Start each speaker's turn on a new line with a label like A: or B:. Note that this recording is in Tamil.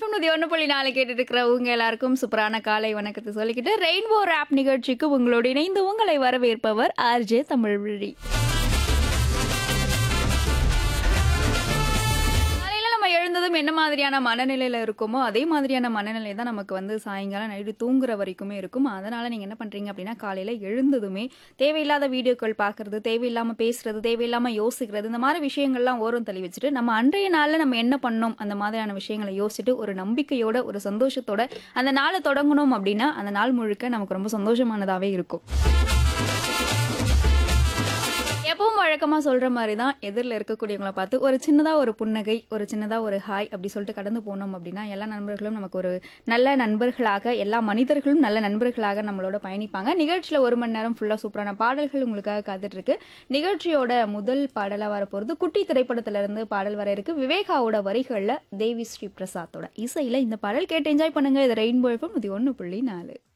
A: எஃப்எம் நூத்தி ஒன்று புள்ளி நாலு கேட்டுட்டு இருக்கிறவங்க எல்லாருக்கும் சூப்பரான காலை வணக்கத்தை சொல்லிக்கிட்டு ரெயின்போ ரேப் நிகழ்ச்சிக்கு உங்களோடு இணைந்து உங்களை வரவேற்பவர் ஆர்ஜே தமிழ்விழி காலையில நம்ம எழுந்ததும் என்ன மாதிரியான மனநிலையில இருக்குமோ அதே மாதிரியான மனநிலை தான் நமக்கு வந்து சாயங்காலம் நைட்டு தூங்குற வரைக்குமே இருக்கும் அதனால நீங்க என்ன பண்றீங்க அப்படின்னா காலையில எழுந்ததுமே தேவையில்லாத வீடியோக்கள் பார்க்கறது தேவையில்லாம பேசுறது தேவையில்லாம யோசிக்கிறது இந்த மாதிரி விஷயங்கள்லாம் ஓரம் தள்ளி வச்சுட்டு நம்ம அன்றைய நாள்ல நம்ம என்ன பண்ணோம் அந்த மாதிரியான விஷயங்களை யோசிச்சுட்டு ஒரு நம்பிக்கையோட ஒரு சந்தோஷத்தோட அந்த நாளை தொடங்கணும் அப்படின்னா அந்த நாள் முழுக்க நமக்கு ரொம்ப சந்தோஷமானதாவே இருக்கும் எப்பவும் வழக்கமாக சொல்கிற மாதிரி தான் எதிரில் இருக்கக்கூடியவங்கள பார்த்து ஒரு சின்னதாக ஒரு புன்னகை ஒரு சின்னதாக ஒரு ஹாய் அப்படி சொல்லிட்டு கடந்து போனோம் அப்படின்னா எல்லா நண்பர்களும் நமக்கு ஒரு நல்ல நண்பர்களாக எல்லா மனிதர்களும் நல்ல நண்பர்களாக நம்மளோட பயணிப்பாங்க நிகழ்ச்சியில் ஒரு மணி நேரம் ஃபுல்லாக சூப்பரான பாடல்கள் உங்களுக்காக காத்துட்டு இருக்கு நிகழ்ச்சியோட முதல் பாடலாக வரப்போகிறது குட்டி திரைப்படத்திலிருந்து பாடல் வர இருக்கு விவேகாவோட வரிகளில் தேவி ஸ்ரீ பிரசாத்தோட இசையில் இந்த பாடல் கேட்டு என்ஜாய் பண்ணுங்க இது ரெயின்போ எஃப்எம் இது ஒன்று புள்ளி நாலு